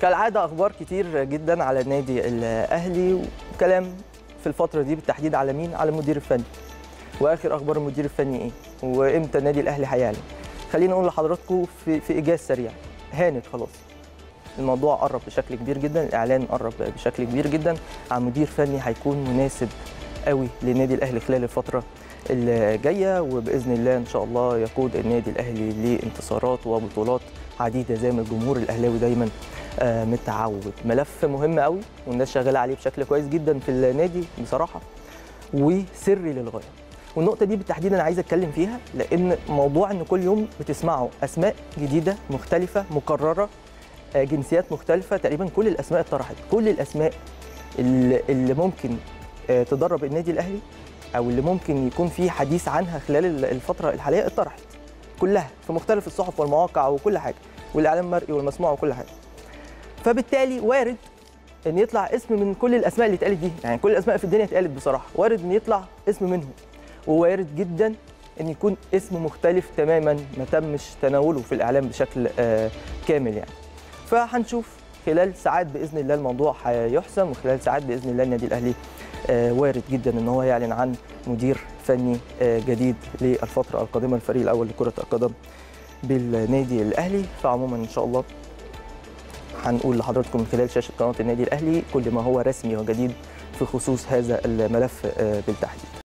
كالعاده اخبار كتير جدا على النادي الاهلي وكلام في الفتره دي بالتحديد على مين على المدير الفني واخر اخبار المدير الفني ايه وامتى النادي الاهلي هيعلن خليني اقول لحضراتكم في في ايجاز سريع هانت خلاص الموضوع قرب بشكل كبير جدا الاعلان قرب بشكل كبير جدا عن مدير فني هيكون مناسب قوي للنادي الاهلي خلال الفتره الجايه وباذن الله ان شاء الله يقود النادي الاهلي لانتصارات وبطولات عديده زي ما الجمهور الاهلاوي دايما آه، متعود ملف مهم قوي والناس شغاله عليه بشكل كويس جدا في النادي بصراحه وسري للغايه والنقطه دي بالتحديد انا عايز اتكلم فيها لان موضوع ان كل يوم بتسمعوا اسماء جديده مختلفه مكرره آه، جنسيات مختلفه تقريبا كل الاسماء اتطرحت كل الاسماء اللي اللي ممكن آه، تدرب النادي الاهلي او اللي ممكن يكون في حديث عنها خلال الفتره الحاليه اتطرحت كلها في مختلف الصحف والمواقع وكل حاجه والاعلام المرئي والمسموع وكل حاجه فبالتالي وارد ان يطلع اسم من كل الاسماء اللي اتقالت دي يعني كل الاسماء في الدنيا اتقالت بصراحه وارد ان يطلع اسم منهم ووارد جدا ان يكون اسم مختلف تماما ما تمش تناوله في الاعلام بشكل آه كامل يعني فهنشوف خلال ساعات باذن الله الموضوع هيحسم وخلال ساعات باذن الله النادي الاهلي آه وارد جدا ان هو يعلن عن مدير فني آه جديد للفتره القادمه الفريق الاول لكره القدم بالنادي الاهلي فعموما ان شاء الله هنقول لحضراتكم من خلال شاشه قناه النادي الاهلي كل ما هو رسمي وجديد في خصوص هذا الملف آه، بالتحديد